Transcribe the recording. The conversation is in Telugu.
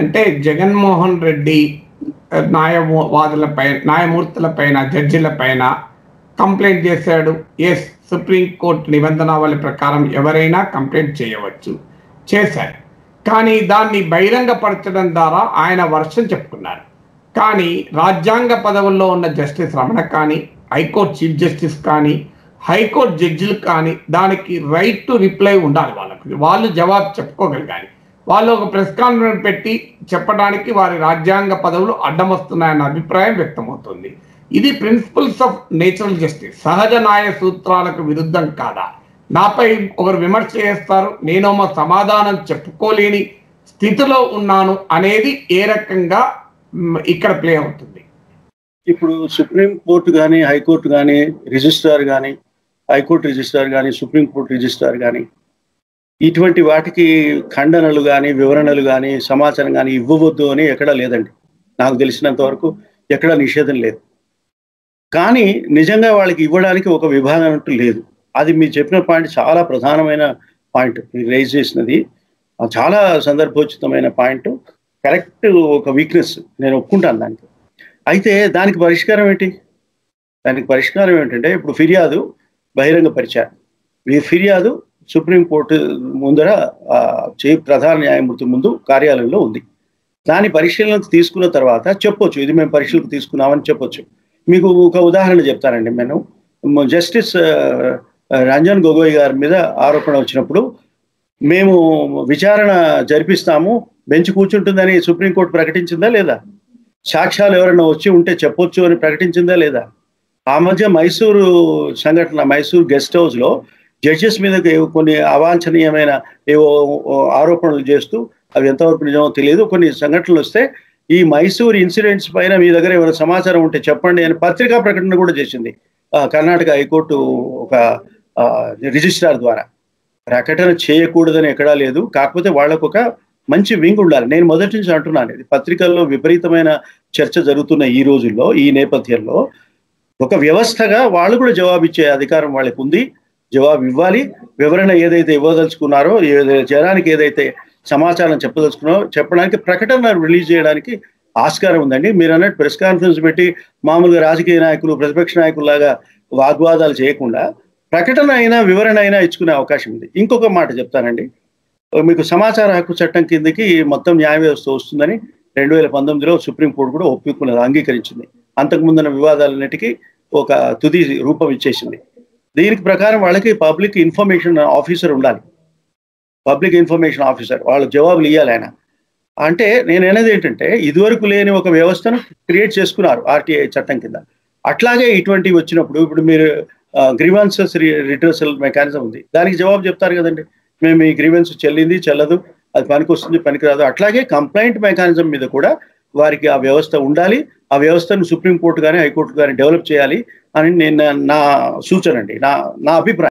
అంటే జగన్మోహన్ రెడ్డి న్యాయవాదుల పైన న్యాయమూర్తుల పైన జడ్జిల పైన కంప్లైంట్ చేశాడు ఎస్ సుప్రీంకోర్టు నిబంధనావళి ప్రకారం ఎవరైనా కంప్లైంట్ చేయవచ్చు చేశారు కానీ దాన్ని బహిరంగపరచడం ద్వారా ఆయన వర్షం చెప్పుకున్నారు కానీ రాజ్యాంగ పదవుల్లో ఉన్న జస్టిస్ రమణ కానీ హైకోర్టు చీఫ్ జస్టిస్ కానీ హైకోర్టు జడ్జిలు కానీ దానికి రైట్ టు రిప్లై ఉండాలి వాళ్ళకి వాళ్ళు జవాబు చెప్పుకోగలగాలి వాళ్ళు ఒక ప్రెస్ కాన్ఫరెన్స్ పెట్టి చెప్పడానికి వారి రాజ్యాంగ పదవులు అడ్డం వస్తున్నాయన్న అభిప్రాయం వ్యక్తమవుతుంది ఇది ప్రిన్సిపల్స్ ఆఫ్ నేచురల్ జస్టిస్ సహజ న్యాయ సూత్రాలకు విరుద్ధం కాదా నాపై ఒకరు విమర్శ చేస్తారు నేనేమో సమాధానం చెప్పుకోలేని స్థితిలో ఉన్నాను అనేది ఏ రకంగా మ్, ఇక్కడ ప్లే అవుతుంది ఇప్పుడు సుప్రీం కోర్టు కానీ హైకోర్టు కానీ రిజిస్ట్రార్ కానీ హైకోర్టు రిజిస్ట్రార్ కానీ సుప్రీం కోర్టు రిజిస్ట్రార్ కానీ ఇటువంటి వాటికి ఖండనలు కానీ వివరణలు కానీ సమాచారం కానీ ఇవ్వవద్దు అని ఎక్కడా లేదండి నాకు తెలిసినంత వరకు ఎక్కడా నిషేధం లేదు కానీ నిజంగా వాళ్ళకి ఇవ్వడానికి ఒక విభాగం అంటూ లేదు అది మీరు చెప్పిన పాయింట్ చాలా ప్రధానమైన పాయింట్ మీరు రైజ్ చేసినది ఆ చాలా సందర్భోచితమైన పాయింట్ కరెక్ట్ ఒక వీక్నెస్ నేను ఒప్పుకుంటాను దానికి అయితే దానికి పరిష్కారం ఏంటి దానికి పరిష్కారం ఏంటంటే ఇప్పుడు ఫిర్యాదు బహిరంగపరిచారు ఈ ఫిర్యాదు సుప్రీంకోర్టు ముందర ఆ, చీఫ్ ప్రధాన న్యాయమూర్తి ముందు కార్యాలయంలో ఉంది దాని పరిశీలనకు తీసుకున్న తర్వాత చెప్పొచ్చు ఇది మేము పరిశీలనకు తీసుకున్నామని చెప్పొచ్చు మీకు ఒక ఉదాహరణ చెప్తానండి నేను జస్టిస్ ఆ, రంజన్ గొగోయ్ గారి మీద ఆరోపణ వచ్చినప్పుడు మేము విచారణ జరిపిస్తాము బెంచ్ కూర్చుంటుందని సుప్రీంకోర్టు ప్రకటించిందా లేదా సాక్ష్యాలు ఎవరైనా వచ్చి ఉంటే చెప్పొచ్చు అని ప్రకటించిందా లేదా ఆ మధ్య మైసూరు సంఘటన మైసూరు గెస్ట్ హౌస్ లో జడ్జెస్ మీద కొన్ని అవాంఛనీయమైన ఏవో ఆరోపణలు చేస్తూ అవి ఎంతవరకు నిజమో తెలియదు కొన్ని సంఘటనలు వస్తే ఈ మైసూర్ ఇన్సిడెంట్స్ పైన మీ దగ్గర ఏమైనా సమాచారం ఉంటే చెప్పండి అని పత్రికా ప్రకటన కూడా చేసింది ఆ, కర్ణాటక హైకోర్టు ఒక ఆ, రిజిస్ట్రార్ ద్వారా ప్రకటన చేయకూడదని ఎక్కడా లేదు కాకపోతే వాళ్ళకు ఒక మంచి వింగ్ ఉండాలి నేను మొదటి నుంచి అంటున్నాను ఇది పత్రికల్లో విపరీతమైన చర్చ జరుగుతున్న ఈ రోజుల్లో ఈ నేపథ్యంలో ఒక వ్యవస్థగా వాళ్ళు కూడా జవాబు ఇచ్చే అధికారం వాళ్ళకి ఉంది జవాబు ఇవ్వాలి వివరణ ఏదైతే ఇవ్వదలుచుకున్నారో ఏదైతే జనానికి ఏదైతే సమాచారం చెప్పదలుచుకున్నారో చెప్పడానికి ప్రకటన రిలీజ్ చేయడానికి ఆస్కారం ఉందండి మీరు అన్నట్టు ప్రెస్ కాన్ఫరెన్స్ పెట్టి మామూలుగా రాజకీయ నాయకులు ప్రతిపక్ష నాయకుల్లాగా వాగ్వాదాలు చేయకుండా ప్రకటన అయినా వివరణ అయినా ఇచ్చుకునే అవకాశం ఉంది ఇంకొక మాట చెప్తానండి మీకు సమాచార హక్కు చట్టం కిందకి మొత్తం న్యాయ వ్యవస్థ వస్తుందని రెండు వేల పంతొమ్మిదిలో సుప్రీంకోర్టు కూడా ఒప్పుకున్నది అంగీకరించింది అంతకుముందున్న వివాదాలన్నిటికీ ఒక తుది రూపం ఇచ్చేసింది దీనికి ప్రకారం వాళ్ళకి పబ్లిక్ ఇన్ఫర్మేషన్ ఆఫీసర్ ఉండాలి పబ్లిక్ ఇన్ఫర్మేషన్ ఆఫీసర్ వాళ్ళు జవాబులు ఇవ్వాలి ఆయన అంటే నేను అనేది ఏంటంటే ఇదివరకు లేని ఒక వ్యవస్థను క్రియేట్ చేసుకున్నారు ఆర్టీఐ చట్టం కింద అట్లాగే ఇటువంటివి వచ్చినప్పుడు ఇప్పుడు మీరు గ్రీవెన్సెస్ రిట్రసల్ మెకానిజం ఉంది దానికి జవాబు చెప్తారు కదండి మేము ఈ గ్రీవెన్స్ చెల్లింది చెల్లదు అది పనికి వస్తుంది పనికిరాదు అట్లాగే కంప్లైంట్ మెకానిజం మీద కూడా వారికి ఆ వ్యవస్థ ఉండాలి ఆ వ్యవస్థను సుప్రీంకోర్టు కానీ హైకోర్టు కానీ డెవలప్ చేయాలి అని నేను నా సూచన అండి నా నా అభిప్రాయం